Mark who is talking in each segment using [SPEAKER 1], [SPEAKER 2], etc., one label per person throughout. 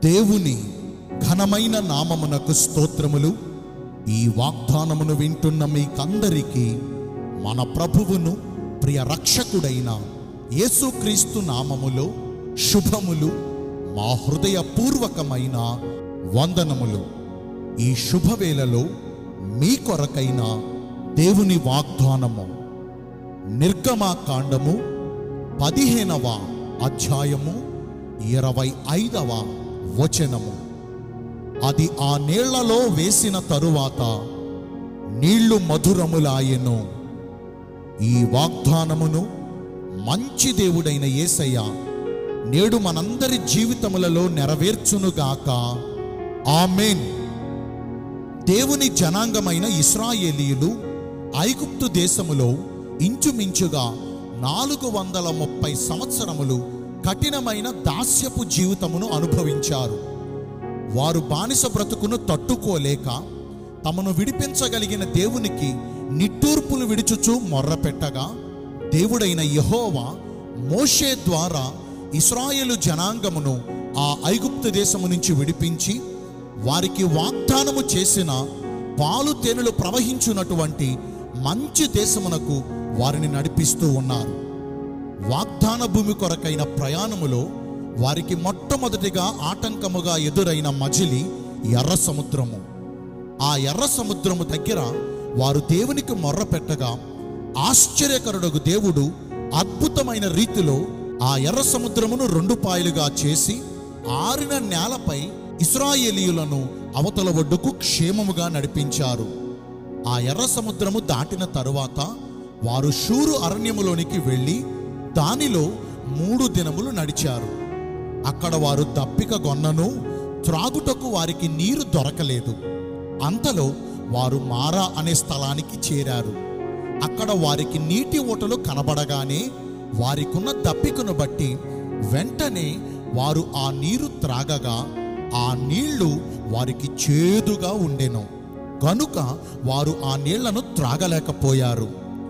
[SPEAKER 1] దేవుని ఘనమైన నామమునకు స్తోత్రములు ఈ వాగ్దానమును వింటున్న మీకందరికీ మన ప్రభువును ప్రియ రక్షకుడైన యేసుక్రీస్తు నామములో శుభములు మా హృదయపూర్వకమైన వందనములు ఈ శుభవేళలో మీ కొరకైన దేవుని వాగ్దానము నిర్గమాకాండము పదిహేనవ అధ్యాయము ఇరవై ఐదవ వచనము అది ఆ నీళ్లలో వేసిన తరువాత నీళ్లు మధురములాయెను ఈ వాగ్దానమును మంచి దేవుడైన యేసయ్య నేడు మనందరి జీవితములలో నెరవేర్చునుగాక ఆమెన్ దేవుని జనాంగమైన ఇస్రాయేలీయులు ఐగుప్తు దేశములో ఇంచుమించుగా నాలుగు వందల ముప్పై సంవత్సరములు కఠినమైన దాస్యపు జీవితమును అనుభవించారు వారు బానిస బ్రతుకును తట్టుకోలేక తమను విడిపించగలిగిన దేవునికి నిట్టూర్పులు విడుచుచూ మొర్రపెట్టగా దేవుడైన యెహోవా మోషే ద్వారా ఇస్రాయేలు జనాంగమును ఆ ఐగుప్తు దేశము నుంచి విడిపించి వారికి వాగ్దానము చేసిన పాలు తేనెలు ప్రవహించున్నటువంటి మంచి దేశమునకు వారిని నడిపిస్తూ ఉన్నారు వాగ్దాన భూమి కొరకైన ప్రయాణములో వారికి మొట్టమొదటిగా ఆటంకముగా ఎదురైన మజిలి ఎర్ర సముద్రము ఆ ఎర్ర సముద్రము దగ్గర వారు దేవునికి మొర్ర పెట్టగా ఆశ్చర్యకరుడగు దేవుడు అద్భుతమైన రీతిలో ఆ ఎర్ర సముద్రమును రెండు పాయలుగా చేసి ఆరిన నేలపై ఇస్రాయేలీయులను అవతల ఒడ్డుకు క్షేమముగా నడిపించారు ఆ ఎర్ర సముద్రము దాటిన తరువాత వారు షూరు అరణ్యములోనికి వెళ్ళి దానిలో మూడు దినములు నడిచారు అక్కడ వారు దప్పిక గొన్నను త్రాగుటకు వారికి నీరు దొరకలేదు అంతలో వారు మారా అనే స్థలానికి చేరారు అక్కడ వారికి నీటి ఊటలు కనబడగానే వారికున్న దప్పికను బట్టి వెంటనే వారు ఆ నీరు త్రాగగా ఆ నీళ్లు వారికి చేదుగా ఉండెను గనుక వారు ఆ నీళ్లను త్రాగలేకపోయారు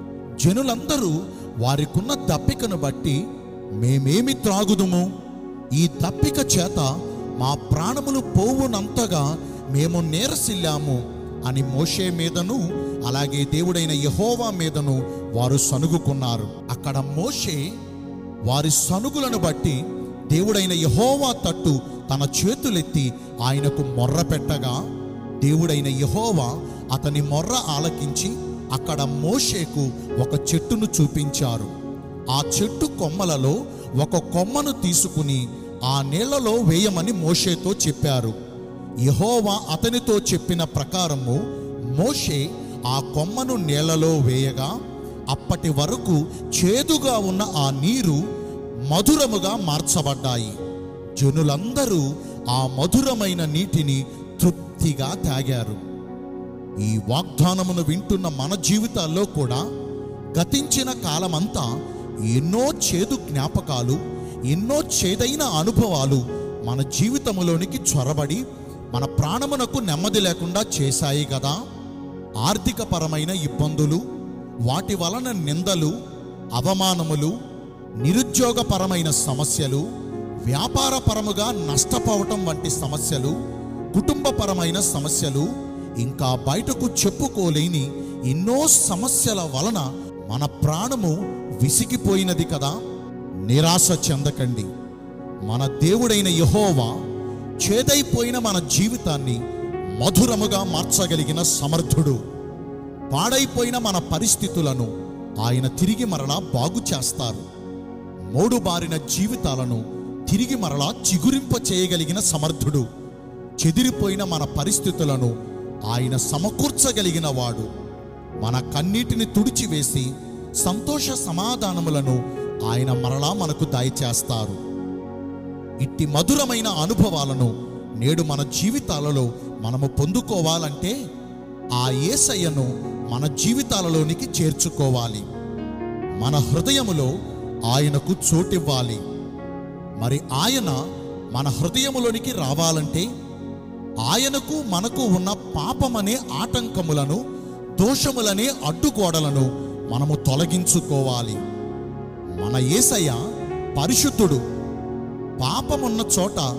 [SPEAKER 1] జనులందరూ వారికున్న దప్పికను బట్టి మేమేమి త్రాగుదుము ఈ దప్పిక చేత మా ప్రాణములు పోవునంతగా మేము నేరసిల్లాము అని మోషే మీదను అలాగే దేవుడైన యహోవా మీదను వారు సనుగుకున్నారు అక్కడ మోషే వారి సనుగులను బట్టి దేవుడైన యహోవా తట్టు తన చేతులెత్తి ఆయనకు మొర్ర పెట్టగా దేవుడైన యహోవా అతని మొర్ర ఆలకించి అక్కడ మోషేకు ఒక చెట్టును చూపించారు ఆ చెట్టు కొమ్మలలో ఒక కొమ్మను తీసుకుని ఆ నీళ్లలో వేయమని మోషేతో చెప్పారు యహోవా అతనితో చెప్పిన ప్రకారము మోషే ఆ కొమ్మను నీళ్లలో వేయగా అప్పటి వరకు చేదుగా ఉన్న ఆ నీరు మధురముగా మార్చబడ్డాయి జనులందరూ ఆ మధురమైన నీటిని తృప్తిగా తాగారు ఈ వాగ్దానమును వింటున్న మన జీవితాల్లో కూడా గతించిన కాలమంతా ఎన్నో చేదు జ్ఞాపకాలు ఎన్నో చేదైన అనుభవాలు మన జీవితములోనికి చొరబడి మన ప్రాణమునకు నెమ్మది లేకుండా చేశాయి కదా ఆర్థికపరమైన ఇబ్బందులు వాటి వలన నిందలు అవమానములు నిరుద్యోగపరమైన సమస్యలు వ్యాపారపరముగా నష్టపోవటం వంటి సమస్యలు కుటుంబపరమైన సమస్యలు ఇంకా బయటకు చెప్పుకోలేని ఎన్నో సమస్యల వలన మన ప్రాణము విసిగిపోయినది కదా నిరాశ చెందకండి మన దేవుడైన యహోవా చేదైపోయిన మన జీవితాన్ని మధురముగా మార్చగలిగిన సమర్థుడు పాడైపోయిన మన పరిస్థితులను ఆయన తిరిగి మరలా బాగు చేస్తారు మోడు బారిన జీవితాలను తిరిగి మరలా చిగురింప చేయగలిగిన సమర్థుడు చెదిరిపోయిన మన పరిస్థితులను ఆయన సమకూర్చగలిగిన వాడు మన కన్నీటిని తుడిచివేసి సంతోష సమాధానములను ఆయన మరలా మనకు దయచేస్తారు ఇట్టి మధురమైన అనుభవాలను నేడు మన జీవితాలలో మనము పొందుకోవాలంటే ఆ యేసయ్యను మన జీవితాలలోనికి చేర్చుకోవాలి మన హృదయములో ఆయనకు చోటివ్వాలి మరి ఆయన మన హృదయములోనికి రావాలంటే ఆయనకు మనకు ఉన్న పాపమనే ఆటంకములను దోషములనే అడ్డుగోడలను మనము తొలగించుకోవాలి మన యేసయ్య పరిశుద్ధుడు పాపమున్న చోట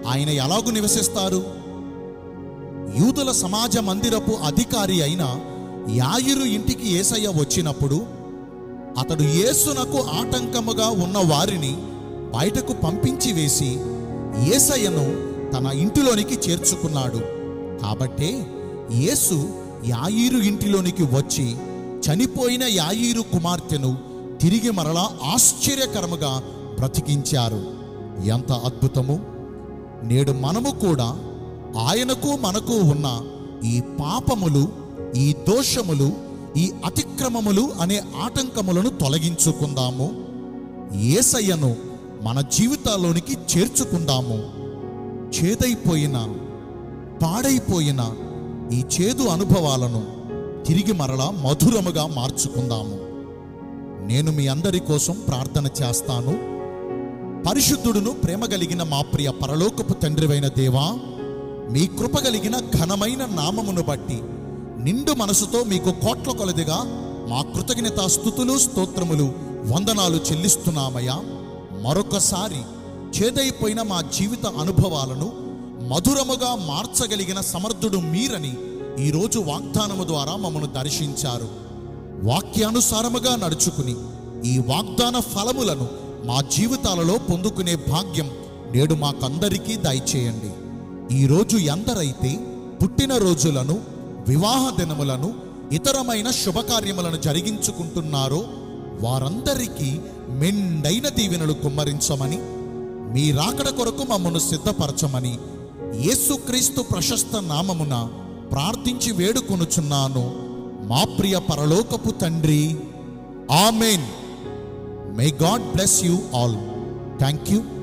[SPEAKER 1] ఆయన ఎలాగు నివసిస్తారు యూదుల సమాజ మందిరపు అధికారి అయిన యాయిరు ఇంటికి ఏసయ్య వచ్చినప్పుడు అతడు యేసునకు ఆటంకముగా ఉన్న వారిని బయటకు పంపించి వేసి యేసయ్యను తన ఇంటిలోనికి చేర్చుకున్నాడు కాబట్టే యేసు యాయీరు ఇంటిలోనికి వచ్చి చనిపోయిన యాయీరు కుమార్తెను తిరిగి మరలా ఆశ్చర్యకరముగా బ్రతికించారు ఎంత అద్భుతము నేడు మనము కూడా ఆయనకు మనకు ఉన్న ఈ పాపములు ఈ దోషములు ఈ అతిక్రమములు అనే ఆటంకములను తొలగించుకుందాము ఏసయ్యను మన జీవితాల్లోనికి చేర్చుకుందాము చేదైపోయిన పాడైపోయిన ఈ చేదు అనుభవాలను తిరిగి మరలా మధురముగా మార్చుకుందాము నేను మీ అందరి కోసం ప్రార్థన చేస్తాను పరిశుద్ధుడును ప్రేమ కలిగిన మా ప్రియ పరలోకపు తండ్రివైన దేవా మీ కృప కలిగిన ఘనమైన నామమును బట్టి నిండు మనసుతో మీకు కోట్ల కొలదిగా మా కృతజ్ఞత స్థుతులు స్తోత్రములు వందనాలు చెల్లిస్తున్నామయ్యా మరొకసారి చేదైపోయిన మా జీవిత అనుభవాలను మధురముగా మార్చగలిగిన సమర్థుడు మీరని ఈరోజు వాగ్దానము ద్వారా మమ్మను దర్శించారు వాక్యానుసారముగా నడుచుకుని ఈ వాగ్దాన ఫలములను మా జీవితాలలో పొందుకునే భాగ్యం నేడు మాకందరికీ దయచేయండి ఈరోజు ఎందరైతే పుట్టిన రోజులను వివాహ దినములను ఇతరమైన శుభకార్యములను జరిగించుకుంటున్నారో వారందరికీ మెండైన దీవెనలు కుమ్మరించమని మీ రాకడ కొరకు మమ్మను సిద్ధపరచమని యేసుక్రీస్తు ప్రశస్త నామమున ప్రార్థించి వేడుకొనుచున్నాను మా ప్రియ పరలోకపు తండ్రి amen may God bless you all thank you